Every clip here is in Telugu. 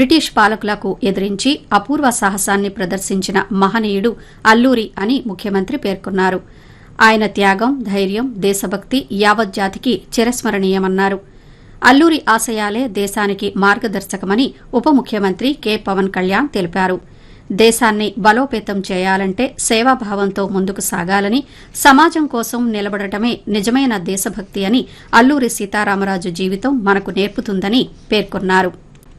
బ్రిటిష్ పాలకులకు ఎదిరించి అపూర్వ సాహసాన్ని ప్రదర్శించిన మహనీయుడు అల్లూరి అని ముఖ్యమంత్రి పేర్కొన్నారు ఆయన త్యాగం ధైర్యం దేశభక్తి యావత్ జాతికి చిరస్మరణీయమన్నారు అల్లూరి ఆశయాలే దేశానికి మార్గదర్శకమని ఉప ముఖ్యమంత్రి కె పవన్ కళ్యాణ్ తెలిపారు దేశాన్ని బలోపేతం చేయాలంటే సేవాభావంతో ముందుకు సాగాలని సమాజం కోసం నిలబడటమే నిజమైన దేశభక్తి అని అల్లూరి సీతారామరాజు జీవితం మనకు నేర్పుతుందని పేర్కొన్నారు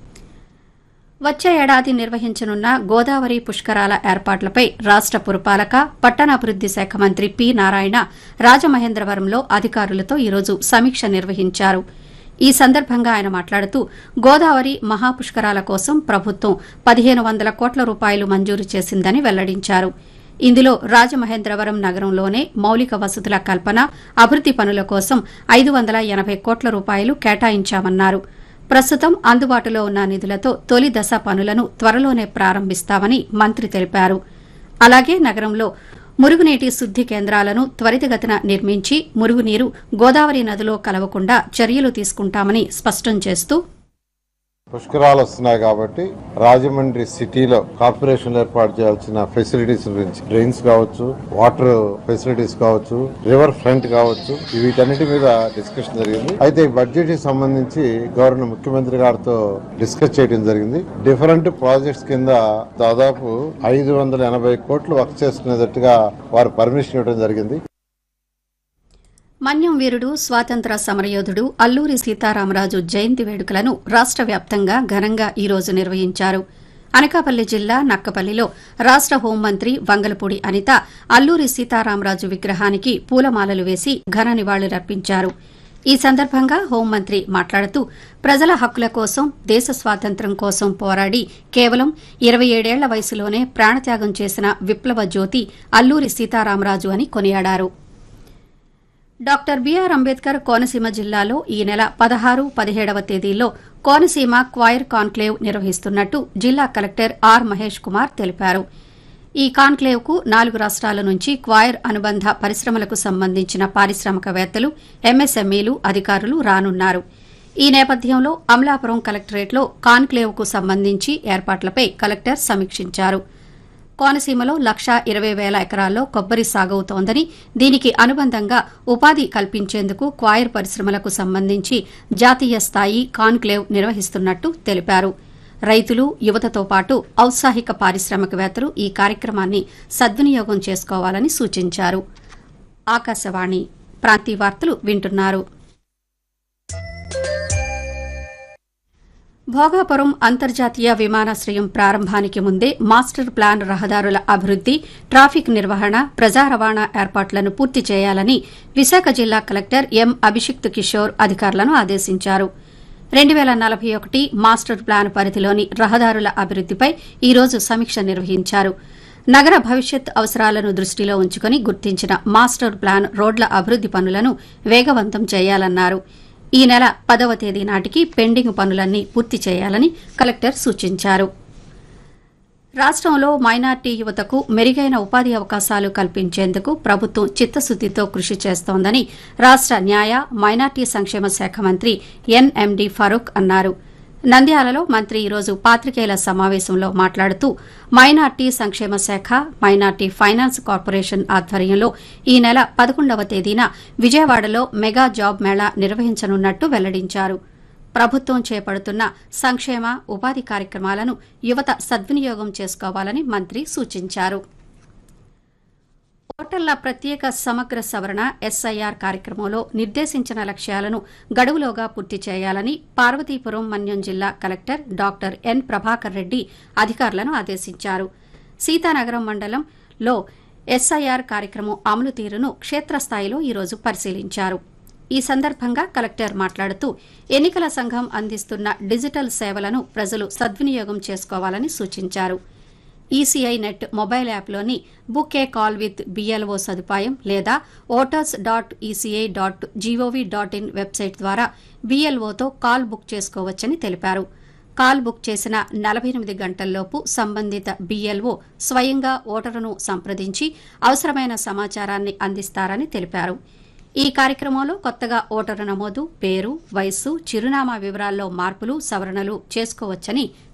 వచ్చే ఏడాది నిర్వహించనున్న గోదావరి పుష్కరాల ఏర్పాట్లపై రాష్ట పురపాలక పట్టణాభివృద్ది శాఖ మంత్రి పి నారాయణ రాజమహేంద్రవరంలో అధికారులతో ఈరోజు సమీక్ష నిర్వహించారు ఈ సందర్భంగా ఆయన మాట్లాడుతూ గోదావరి మహాపుష్కరాల కోసం ప్రభుత్వం పదిహేను వందల కోట్ల రూపాయలు మంజూరు చేసిందని వెల్లడించారు ఇందులో రాజమహేంద్రవరం నగరంలోనే మౌలిక వసతుల కల్పన అభివృద్ది పనుల కోసం ఐదు వందల ఎనబై కోట్ల రూపాయలు కేటాయించామన్నారు ప్రస్తుతం అందుబాటులో ఉన్న నిధులతో తొలి దశ పనులను త్వరలోనే ప్రారంభిస్తామని మంత్రి తెలిపారు అలాగే నగరంలో మురుగునీటి శుద్ది కేంద్రాలను త్వరితగతిన నిర్మించి మురుగునీరు గోదావరి నదిలో కలవకుండా చర్యలు తీసుకుంటామని స్పష్టం చేస్తూ పుష్కరాలు వస్తున్నాయి కాబట్టి రాజమండ్రి సిటీలో కార్పొరేషన్ ఏర్పాటు చేయాల్సిన ఫెసిలిటీస్ గురించి డ్రైన్స్ కావచ్చు వాటర్ ఫెసిలిటీస్ కావచ్చు రివర్ ఫ్రంట్ కావచ్చు వీటన్నిటి మీద డిస్కషన్ జరిగింది అయితే ఈ బడ్జెట్ కి సంబంధించి గవర్నర్ ముఖ్యమంత్రి గారితో డిస్కస్ చేయడం జరిగింది డిఫరెంట్ ప్రాజెక్ట్స్ కింద దాదాపు ఐదు వందల ఎనభై కోట్లు వర్క్ చేసుకునేటట్టుగా వారు పర్మిషన్ ఇవ్వడం జరిగింది మన్యం వీరుడు స్వాతంత్ర సమరయోధుడు అల్లూరి సీతారామరాజు జయంతి వేడుకలను రాష్ట వ్యాప్తంగా ఘనంగా ఈ రోజు నిర్వహించారు అనకాపల్లి జిల్లా నక్కపల్లిలో రాష్ట హోంమంత్రి వంగలపూడి అనిత అల్లూరి సీతారామరాజు విగ్రహానికి పూలమాలలు వేసి ఘన నివాళులర్పించారు ఈ సందర్భంగా హోంమంత్రి మాట్లాడుతూ ప్రజల హక్కుల కోసం దేశ స్వాతంత్ర్యం కోసం పోరాడి కేవలం ఇరవై ఏడేళ్ల వయసులోనే ప్రాణత్యాగం చేసిన విప్లవ జ్యోతి అల్లూరి సీతారామరాజు అని కొనియాడారు డాక్టర్ బీఆర్ అంబేద్కర్ కోనసీమ జిల్లాలో ఈ నెల పదహారు పదిహేడవ తేదీల్లో కోనసీమ క్వైర్ కాన్క్లేవ్ నిర్వహిస్తున్నట్టు జిల్లా కలెక్టర్ ఆర్ మహేష్ కుమార్ తెలిపారు ఈ కాన్క్లేవ్ కు నాలుగు రాష్ట్రాల నుంచి క్వైర్ అనుబంధ పరిశ్రమలకు సంబంధించిన పారిశ్రామికవేత్తలు ఎంఎస్ఎంఈలు అధికారులు రానున్నారు ఈ నేపథ్యంలో అమలాపురం కలెక్టరేట్లో కాన్క్లేవ్ కు సంబంధించి ఏర్పాట్లపై కలెక్టర్ సమీక్షించారు కోనసీమలో లక్షా ఇరవై వేల ఎకరాల్లో కొబ్బరి సాగవుతోందని దీనికి అనుబంధంగా ఉపాధి కల్పించేందుకు క్వాయర్ పరిశ్రమలకు సంబంధించి జాతీయ స్థాయి కాన్క్లేవ్ నిర్వహిస్తున్నట్టు తెలిపారు రైతులు యువతతో పాటు ఔత్సాహిక పారిశ్రామికవేత్తలు ఈ కార్యక్రమాన్ని సద్వినియోగం చేసుకోవాలని సూచించారు ఆకాశవాణి ప్రాంతీయ వార్తలు వింటున్నారు భోగాపురం అంతర్జాతీయ విమానాశ్రయం ప్రారంభానికి ముందే మాస్టర్ ప్లాన్ రహదారుల అభివృద్ది ట్రాఫిక్ నిర్వహణ ప్రజా రవాణా ఏర్పాట్లను పూర్తి చేయాలని విశాఖ జిల్లా కలెక్టర్ ఎం అభిషిక్త్ కిషోర్ అధికారులను ఆదేశించారు రెండు వేల నలభై ఒకటి మాస్టర్ ప్లాన్ పరిధిలోని రహదారుల అభివృద్దిపై ఈ రోజు సమీక్ష నిర్వహించారు నగర భవిష్యత్ అవసరాలను దృష్టిలో ఉంచుకుని గుర్తించిన మాస్టర్ ప్లాన్ రోడ్ల అభివృద్ది పనులను వేగవంతం చేయాలన్నారు ఈ నెల పదవ తేదీ నాటికి పెండింగ్ పనులన్నీ పూర్తి చేయాలని కలెక్టర్ సూచించారు రాష్టంలో మైనార్టీ యువతకు మెరుగైన ఉపాధి అవకాశాలు కల్పించేందుకు ప్రభుత్వం చిత్తశుద్దితో కృషి చేస్తోందని రాష్ట న్యాయ మైనార్టీ సంక్షేమ శాఖ మంత్రి ఎన్ఎండి ఫరూక్ అన్నారు నంద్యాలలో మంత్రి ఈరోజు పాత్రికేయుల సమావేశంలో మాట్లాడుతూ మైనార్టీ సంక్షేమ శాఖ మైనార్టీ ఫైనాన్స్ కార్పొరేషన్ ఆధ్వర్యంలో ఈ నెల పదకొండవ తేదీన విజయవాడలో మెగా జాబ్ మేళా నిర్వహించనున్నట్టు వెల్లడించారు ప్రభుత్వం చేపడుతున్న సంక్షేమ ఉపాధి కార్యక్రమాలను యువత సద్వినియోగం చేసుకోవాలని మంత్రి సూచించారు ఓటర్ల ప్రత్యేక సమగ్ర సవరణ ఎస్ఐఆర్ కార్యక్రమంలో నిర్దేశించిన లక్ష్యాలను గడువులోగా పూర్తి చేయాలని పార్వతీపురం మన్యం జిల్లా collector doctor N Prabhakar Reddy అధికారులను ఆదేశించారు సీతానగరం మండలంలో ఎస్ఐఆర్ కార్యక్రమం అమలు తీరును క్షేత్రస్థాయిలో ఈరోజు పరిశీలించారు ఈ సందర్భంగా కలెక్టర్ మాట్లాడుతూ ఎన్నికల సంఘం అందిస్తున్న డిజిటల్ సేవలను ప్రజలు సద్వినియోగం చేసుకోవాలని సూచించారు ఈసీఐ నెట్ మొబైల్ యాప్లోని book a call with BLO సదుపాయం లేదా voters dot ECI dot GOV dot in website ద్వారా బీఎల్ఓతో కాల్ బుక్ చేసుకోవచ్చని తెలిపారు కాల్ బుక్ చేసిన నలభై ఎనిమిది గంటల్లోపు సంబంధిత బీఎల్ఓ స్వయంగా ఓటరును సంప్రదించి అవసరమైన సమాచారాన్ని అందిస్తారని తెలిపారు ఈ కార్యక్రమంలో కొత్తగా ఓటరు నమోదు పేరు వయస్సు చిరునామా వివరాల్లో మార్పులు సవరణలు చేసుకోవచ్చని